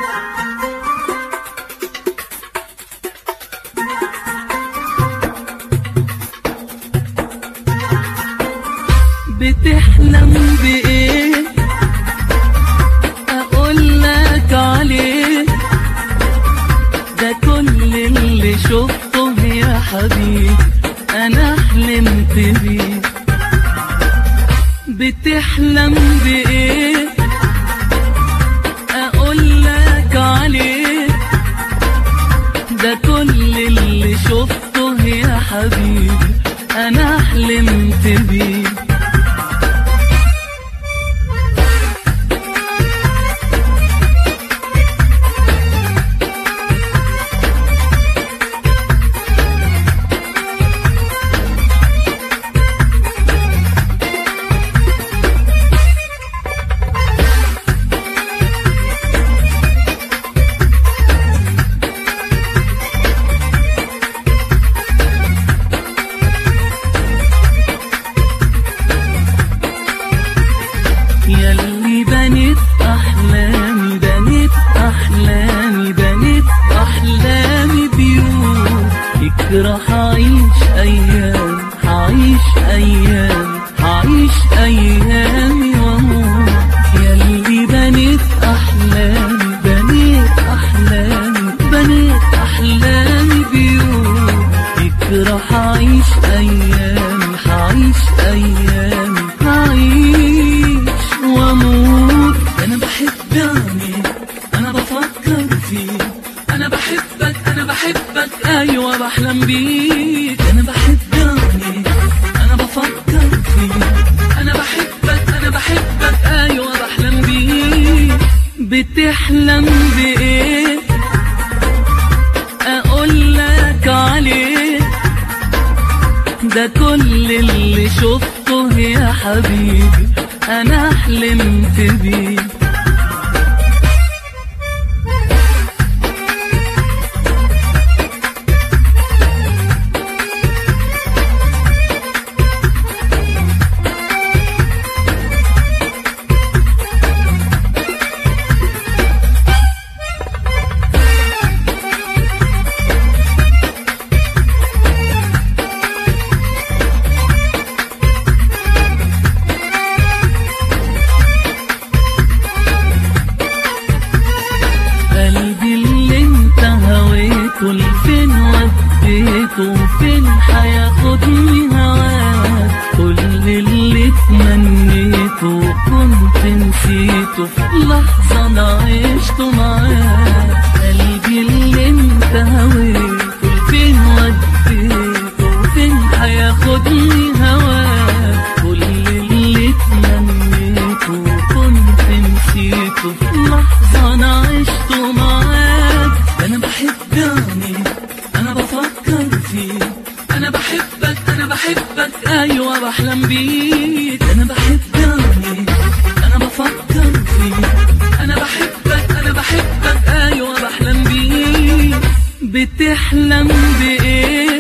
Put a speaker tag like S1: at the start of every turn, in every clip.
S1: بتحلم بإيه أقول لك عليه ده كل اللي شفته يا حبيبي أنا حلمت بيه بتحلم بإيه أقول لك عليه ده كل اللي شفته يا حبيبي أنا حلمت بيه ياللي بنيت احلامي بنيت احلامي بنيت احلامي بيوت فكرة هعيش ايام هعيش ايام هعيش ايامي واموت ياللي بنيت احلامي بنيت احلامي بنيت احلامي بيوت فكرة هعيش ايامي هعيش ايامي هعيش واموت انا بحب يعني انا بفكر فيك انا بحبك انا بحبك ايوه بحلم بيك انا بحب يعني انا بفكر فيك انا بحبك انا بحبك ايوه بحلم بيك بتحلم بايه اقول لك عليه ده كل اللي شفته يا حبيبي انا حلمت بيه قلبي اللي انت هويته لفين وديته فين هياخدني هواك كل اللي تمنيته كنت نسيته في لحظة انا عشته معاك قلبي اللي انت هويته لفين وديته فين هياخدني هواك كل اللي تمنيته كنت نسيته في لحظة أنا عشته معاك أنا بحب يعني أنا بفكر فيك أنا بحبك أنا بحبك أيوة بحلم بيك أنا بحب يعني أنا بفكر فيك أنا بحبك أنا بحبك أيوة بحلم بيك بتحلم بإيه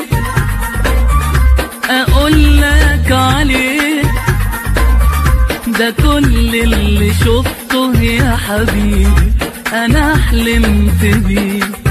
S1: أقول لك عليه ده كل اللي شفته يا حبيبي انا حلمت بيه